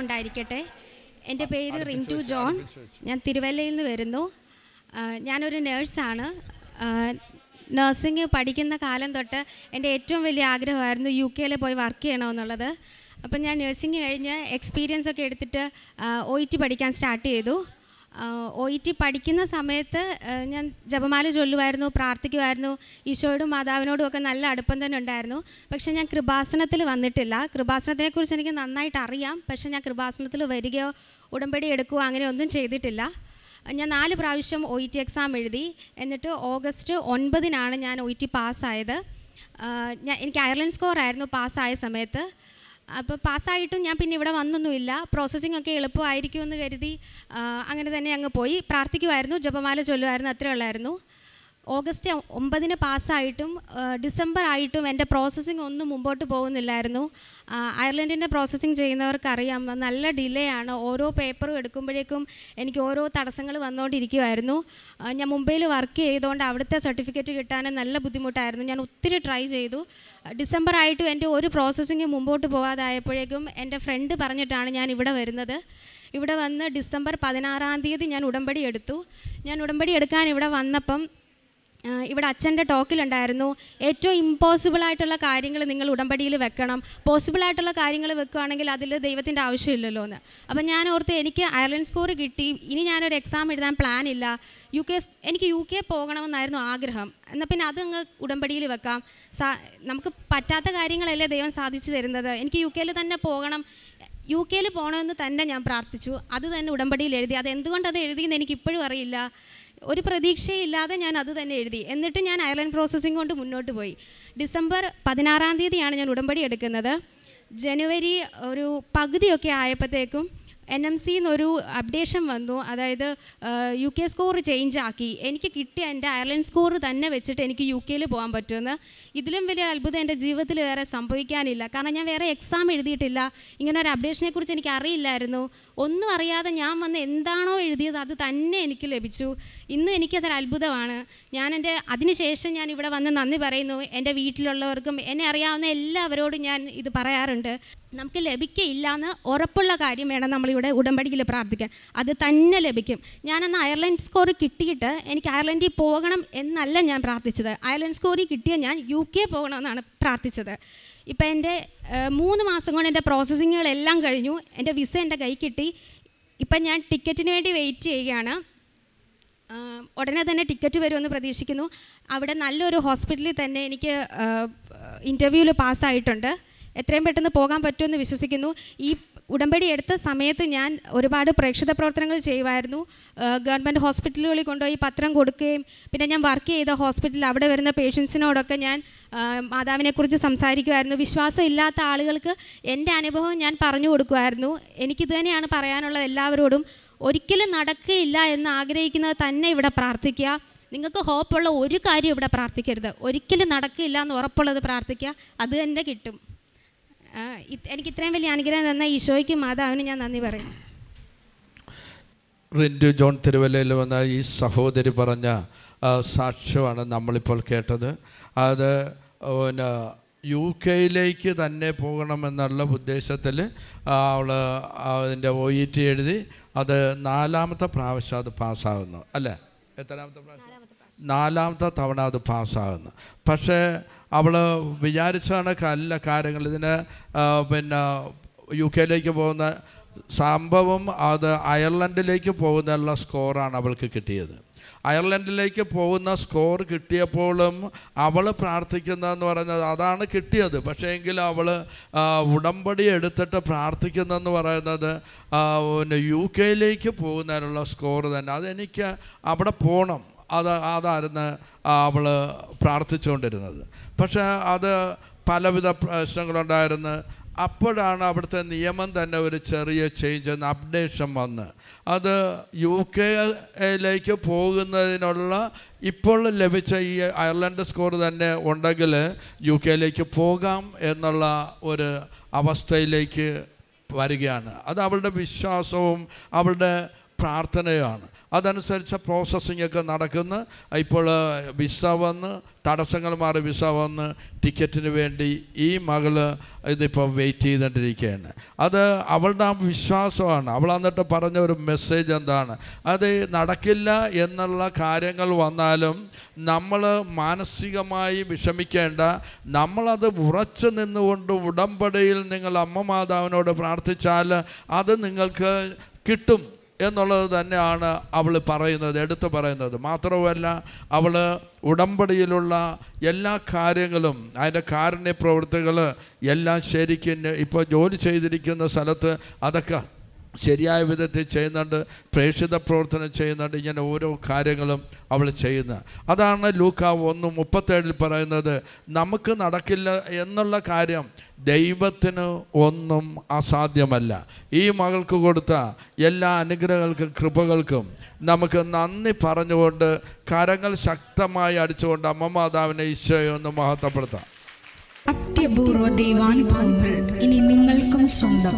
ഉണ്ടായിരിക്കട്ടെ എൻ്റെ പേര് റിൻറ്റു ജോൺ ഞാൻ തിരുവല്ലയിൽ നിന്ന് വരുന്നു ആ, ഞാനൊരു നേഴ്സാണ് നഴ്സിംഗ് പഠിക്കുന്ന കാലം തൊട്ട് എൻ്റെ ഏറ്റവും വലിയ ആഗ്രഹമായിരുന്നു യു കെയിൽ പോയി വർക്ക് ചെയ്യണമെന്നുള്ളത് അപ്പം ഞാൻ നഴ്സിംഗ് കഴിഞ്ഞ് എക്സ്പീരിയൻസ് ഒക്കെ എടുത്തിട്ട് ഒ ഇ ടി പഠിക്കാൻ സ്റ്റാർട്ട് ചെയ്തു ഒ ഇ ടി പഠിക്കുന്ന സമയത്ത് ആ, ഞാൻ ജപമാല ചൊല്ലുമായിരുന്നു പ്രാർത്ഥിക്കുമായിരുന്നു ഈശോയോടും മാതാവിനോടും ഒക്കെ നല്ല അടുപ്പം തന്നെ ഉണ്ടായിരുന്നു പക്ഷേ ഞാൻ കൃപാസനത്തിൽ വന്നിട്ടില്ല കൃപാസനത്തെക്കുറിച്ച് എനിക്ക് നന്നായിട്ട് അറിയാം പക്ഷേ ഞാൻ കൃപാസനത്തിൽ വരികയോ ഉടമ്പടി എടുക്കുകയോ അങ്ങനെ ഒന്നും ചെയ്തിട്ടില്ല ഞാൻ നാല് പ്രാവശ്യം ഒ ഇ ടി എക്സാം എഴുതി എന്നിട്ട് ഓഗസ്റ്റ് ഒൻപതിനാണ് ഞാൻ ഒ ഇ ടി പാസ്സായത് ഞാൻ എനിക്ക് അയർലൻഡ് സ്കോർ ആയിരുന്നു പാസ്സായ സമയത്ത് അപ്പോൾ പാസ്സായിട്ടും ഞാൻ പിന്നെ ഇവിടെ വന്നൊന്നുമില്ല പ്രോസസ്സിംഗ് ഒക്കെ എളുപ്പമായിരിക്കുമെന്ന് കരുതി ആ, അങ്ങനെ തന്നെ അങ്ങ് പോയി പ്രാർത്ഥിക്കുമായിരുന്നു ജപമാല ചൊല്ലുമായിരുന്നു അത്രേ ഉള്ളായിരുന്നു ഓഗസ്റ്റ് ഒമ്പതിന് പാസ്സായിട്ടും ആ, ഡിസംബർ ആയിട്ടും എൻ്റെ പ്രോസസ്സിംഗ് ഒന്നും മുമ്പോട്ട് പോകുന്നില്ലായിരുന്നു ആ, അയർലൻഡിൻ്റെ പ്രോസസ്സിംഗ് ചെയ്യുന്നവർക്ക് അറിയാം നല്ല ഡിലേ ആണ് ഓരോ പേപ്പറും എടുക്കുമ്പോഴേക്കും എനിക്ക് ഓരോ തടസ്സങ്ങൾ വന്നുകൊണ്ടിരിക്കുമായിരുന്നു ആ, ഞാൻ മുംബൈയിൽ വർക്ക് ചെയ്തുകൊണ്ട് അവിടുത്തെ സർട്ടിഫിക്കറ്റ് കിട്ടാൻ നല്ല ബുദ്ധിമുട്ടായിരുന്നു ഞാൻ ഒത്തിരി ട്രൈ ചെയ്തു ഡിസംബർ ആയിട്ടും എൻ്റെ ഒരു പ്രോസസ്സിങ് മുമ്പോട്ട് പോകാതായപ്പോഴേക്കും എൻ്റെ ഫ്രണ്ട് പറഞ്ഞിട്ടാണ് ഞാൻ ഇവിടെ വരുന്നത് ഇവിടെ വന്ന് ഡിസംബർ പതിനാറാം തീയതി ഞാൻ ഉടമ്പടി എടുത്തു ഞാൻ ഉടമ്പടി എടുക്കാൻ ഇവിടെ വന്നപ്പം ആ, ഇവിടെ അച്ഛൻ്റെ ടോക്കിലുണ്ടായിരുന്നു ഏറ്റവും ഇമ്പോസിബിൾ ആയിട്ടുള്ള കാര്യങ്ങൾ നിങ്ങൾ ഉടമ്പടിയിൽ വെക്കണം പോസിബിൾ ആയിട്ടുള്ള കാര്യങ്ങൾ വെക്കുകയാണെങ്കിൽ അതിൽ ദൈവത്തിൻ്റെ ആവശ്യമില്ലല്ലോ എന്ന് അപ്പം ഞാൻ ഓർത്ത് എനിക്ക് അയർലൻഡ് സ്കോർ കിട്ടി ഇനി ഞാനൊരു എക്സാം എഴുതാൻ പ്ലാൻ ഇല്ല യു കെ എനിക്ക് യു കെ പോകണമെന്നായിരുന്നു ആഗ്രഹം എന്നാൽ പിന്നെ അതങ്ങ് ഉടമ്പടിയിൽ വെക്കാം സാ നമുക്ക് പറ്റാത്ത കാര്യങ്ങളല്ലേ ദൈവം സാധിച്ചു തരുന്നത് എനിക്ക് യു കെയിൽ തന്നെ പോകണം യു കെയിൽ പോകണമെന്ന് തന്നെ ഞാൻ പ്രാർത്ഥിച്ചു അത് തന്നെ ഉടമ്പടിയിൽ എഴുതി അത് എന്തുകൊണ്ട് അത് എഴുതിയെന്ന് എനിക്ക് ഇപ്പോഴും അറിയില്ല ഒരു പ്രതീക്ഷയില്ലാതെ ഞാൻ അത് തന്നെ എഴുതി എന്നിട്ട് ഞാൻ അയർലൻഡ് പ്രോസസ്സിംഗ് കൊണ്ട് മുന്നോട്ട് പോയി ഡിസംബർ പതിനാറാം തീയതിയാണ് ഞാൻ ഉടമ്പടി എടുക്കുന്നത് ജനുവരി ഒരു പകുതിയൊക്കെ ആയപ്പോഴത്തേക്കും എൻ എം സി എന്നൊരു അപ്ഡേഷൻ വന്നു അതായത് യു കെ സ്കോർ ചേഞ്ച് ആക്കി എനിക്ക് കിട്ടിയ എൻ്റെ അയർലൻഡ് സ്കോർ തന്നെ വെച്ചിട്ട് എനിക്ക് യു കെയിൽ പോകാൻ പറ്റുമെന്ന് ഇതിലും വലിയ അത്ഭുതം എൻ്റെ ജീവിതത്തിൽ വേറെ സംഭവിക്കാനില്ല കാരണം ഞാൻ വേറെ എക്സാം എഴുതിയിട്ടില്ല ഇങ്ങനെ ഒരു അപ്ഡേഷനെ കുറിച്ച് എനിക്ക് അറിയില്ലായിരുന്നു ഒന്നും അറിയാതെ ഞാൻ വന്ന് എന്താണോ എഴുതിയത് അത് തന്നെ എനിക്ക് ലഭിച്ചു ഇന്ന് എനിക്കതൊരു അത്ഭുതമാണ് ഞാൻ എൻ്റെ അതിനുശേഷം ഞാൻ ഇവിടെ വന്ന് നന്ദി പറയുന്നു എൻ്റെ വീട്ടിലുള്ളവർക്കും എന്നെ അറിയാവുന്ന എല്ലാവരോടും ഞാൻ ഇത് പറയാറുണ്ട് നമുക്ക് ലഭിക്കയില്ല എന്ന് ഉറപ്പുള്ള കാര്യം വേണം നമ്മളിവിടെ ഉടമ്പടിയിൽ പ്രാർത്ഥിക്കാൻ അത് തന്നെ ലഭിക്കും ഞാനന്ന് അയർലൻഡ് സ്കോർ കിട്ടിയിട്ട് എനിക്ക് അയർലൻഡിൽ പോകണം എന്നല്ല ഞാൻ പ്രാർത്ഥിച്ചത് അയർലൻഡ് സ്കോറിൽ കിട്ടിയ ഞാൻ യു കെ പോകണമെന്നാണ് പ്രാർത്ഥിച്ചത് ഇപ്പം എൻ്റെ ഏഹ്, മൂന്ന് മാസം കൊണ്ട് എൻ്റെ പ്രോസസ്സിങ്ങുകളെല്ലാം കഴിഞ്ഞു എൻ്റെ വിസ എൻ്റെ കൈ കിട്ടി ഇപ്പം ഞാൻ ടിക്കറ്റിന് വേണ്ടി വെയിറ്റ് ചെയ്യുകയാണ് ആ, ഉടനെ തന്നെ ടിക്കറ്റ് വരുമെന്ന് പ്രതീക്ഷിക്കുന്നു അവിടെ നല്ലൊരു ഹോസ്പിറ്റലിൽ തന്നെ എനിക്ക് ഇൻ്റർവ്യൂവിൽ പാസ്സായിട്ടുണ്ട് എത്രയും പെട്ടെന്ന് പോകാൻ പറ്റുമെന്ന് വിശ്വസിക്കുന്നു ഈ ഉടമ്പടി എടുത്ത സമയത്ത് ഞാൻ ഒരുപാട് പ്രേക്ഷിത പ്രവർത്തനങ്ങൾ ചെയ്യുമായിരുന്നു ഗവൺമെൻറ് ഹോസ്പിറ്റലുകളിൽ കൊണ്ടുപോയി പത്രം കൊടുക്കുകയും പിന്നെ ഞാൻ വർക്ക് ചെയ്ത ഹോസ്പിറ്റലിൽ അവിടെ വരുന്ന പേഷ്യൻസിനോടൊക്കെ ഞാൻ ആ, മാതാവിനെക്കുറിച്ച് സംസാരിക്കുമായിരുന്നു വിശ്വാസം ഇല്ലാത്ത ആളുകൾക്ക് എൻ്റെ അനുഭവം ഞാൻ പറഞ്ഞു കൊടുക്കുമായിരുന്നു എനിക്കിത് തന്നെയാണ് പറയാനുള്ളത് എല്ലാവരോടും ഒരിക്കലും നടക്കുകയില്ല എന്ന് ആഗ്രഹിക്കുന്നത് തന്നെ ഇവിടെ പ്രാർത്ഥിക്കുക നിങ്ങൾക്ക് ഹോപ്പുള്ള ഒരു കാര്യം ഇവിടെ പ്രാർത്ഥിക്കരുത് ഒരിക്കലും നടക്കില്ല എന്ന് ഉറപ്പുള്ളത് പ്രാർത്ഥിക്കുക അത് തന്നെ കിട്ടും ആ, ഇത് എനിക്ക് ഇത്രയും വലിയ അനുഗ്രഹം തന്ന ഈശോയ്ക്കും മാതാവിന് ഞാൻ നന്ദി പറയും റിൻറ്റു ജോൺ തിരുവല്ലയിൽ വന്ന ഈ സഹോദരി പറഞ്ഞ ആ, സാക്ഷ്യമാണ് നമ്മളിപ്പോൾ കേട്ടത് അത് പിന്നെ യു കെയിലേക്ക് തന്നെ പോകണമെന്നുള്ള ഉദ്ദേശത്തിൽ അവൾ അതിൻ്റെ ഒ ഇ ടി എഴുതി അത് നാലാമത്തെ പ്രാവശ്യം അത് പാസ്സാകുന്നു അല്ലേ എത്രാമത്തെ പ്രാവശ്യം നാലാമത്തെ തവണ അത് പാസ്സാകുന്നു പക്ഷേ അവൾ വിചാരിച്ച കണക്കല്ല കാര്യങ്ങൾ ഇതിന് ആ, പിന്നെ യു കെയിലേക്ക് പോകുന്ന സംഭവം അത് അയർലൻഡിലേക്ക് പോകുന്നുള്ള സ്കോറാണ് അവൾക്ക് കിട്ടിയത് അയർലൻഡിലേക്ക് പോകുന്ന സ്കോർ കിട്ടിയപ്പോഴും അവൾ പ്രാർത്ഥിക്കുന്നതെന്ന് പറയുന്നത് അതാണ് കിട്ടിയത് പക്ഷേ എങ്കിൽ അവൾ ഉടമ്പടി എടുത്തിട്ട് പ്രാർത്ഥിക്കുന്നതെന്ന് പറയുന്നത് ആ, പിന്നെ യു കെയിലേക്ക് പോകുന്നതിനുള്ള സ്കോർ തന്നെ അതെനിക്ക് അവിടെ പോകണം അത് അതായിരുന്നു അവൾ പ്രാർത്ഥിച്ചുകൊണ്ടിരുന്നത് പക്ഷേ അത് പലവിധ പ്രശ്നങ്ങളുണ്ടായിരുന്നു അപ്പോഴാണ് അവിടുത്തെ നിയമം തന്നെ ഒരു ചെറിയ ചേഞ്ച് എന്ന അപ്ഡേഷൻ വന്ന് അത് യു കെയിലേക്ക് പോകുന്നതിനുള്ള ഇപ്പോൾ ലഭിച്ച ഈ അയർലൻഡ് സ്കോർ തന്നെ ഉണ്ടെങ്കിൽ യു കെയിലേക്ക് പോകാം എന്നുള്ള ഒരു അവസ്ഥയിലേക്ക് വരികയാണ് അത് അവളുടെ വിശ്വാസവും അവളുടെ പ്രാർത്ഥനയാണ് അതനുസരിച്ച് പ്രോസസ്സിംഗ് ഒക്കെ നടക്കുന്നു ഇപ്പോൾ വിസ വന്ന് തടസ്സങ്ങൾ മാറി വിസ വന്ന് ടിക്കറ്റിന് വേണ്ടി ഈ മകള് ഇതിപ്പോൾ വെയിറ്റ് ചെയ്തുകൊണ്ടിരിക്കുകയാണ് അത് അവളുടെ ആ വിശ്വാസമാണ് അവൾ എന്നിട്ട് പറഞ്ഞ ഒരു മെസ്സേജ് എന്താണ് അത് നടക്കില്ല എന്നുള്ള കാര്യങ്ങൾ വന്നാലും നമ്മൾ മാനസികമായി വിഷമിക്കേണ്ട നമ്മളത് ഉറച്ചു നിന്നുകൊണ്ട് ഉടമ്പടിയിൽ നിങ്ങൾ അമ്മ മാതാവിനോട് പ്രാർത്ഥിച്ചാൽ അത് നിങ്ങൾക്ക് കിട്ടും എന്നുള്ളത് തന്നെയാണ് അവൾ പറയുന്നത് എടുത്തു പറയുന്നത് മാത്രവുമല്ല അവൾ ഉടമ്പടിയിലുള്ള എല്ലാ കാര്യങ്ങളും അതിൻ്റെ കാരുണ്യ പ്രവൃത്തികൾ എല്ലാം ശരിക്കും ഇപ്പോൾ ജോലി ചെയ്തിരിക്കുന്ന സ്ഥലത്ത് അതൊക്കെ ശരിയായ വിധത്തിൽ ചെയ്യുന്നുണ്ട് പ്രേക്ഷിത പ്രവർത്തനം ചെയ്യുന്നുണ്ട് ഇങ്ങനെ ഓരോ കാര്യങ്ങളും അവൾ ചെയ്യുന്നത് അതാണ് ലൂക്ക ഒന്ന് മുപ്പത്തേഴിൽ പറയുന്നത് നമുക്ക് നടക്കില്ല എന്നുള്ള കാര്യം ദൈവത്തിന് ഒന്നും അസാധ്യമല്ല ഈ മകൾക്ക് കൊടുത്ത എല്ലാ അനുഗ്രഹങ്ങൾക്കും കൃപകൾക്കും നമുക്ക് നന്ദി പറഞ്ഞുകൊണ്ട് കരങ്ങൾ ശക്തമായി അടിച്ചുകൊണ്ട് അമ്മ മാതാവിനെ ഈശോയെ ഒന്ന് മഹത്വപ്പെടുത്താം അത്യപൂർവ ദൈവാനുഭവങ്ങൾ ഇനി നിങ്ങൾക്കും സ്വന്തം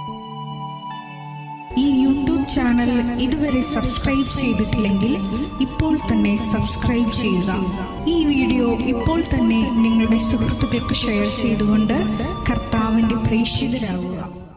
ഈ യൂട്യൂബ് ചാനൽ ഇതുവരെ സബ്സ്ക്രൈബ് ചെയ്തിട്ടില്ലെങ്കിൽ ഇപ്പോൾ തന്നെ സബ്സ്ക്രൈബ് ചെയ്യുക ഈ വീഡിയോ ഇപ്പോൾ തന്നെ നിങ്ങളുടെ സുഹൃത്തുക്കൾക്ക് ഷെയർ ചെയ്തുകൊണ്ട് കർത്താവിൻ്റെ പ്രേക്ഷിതരാകുക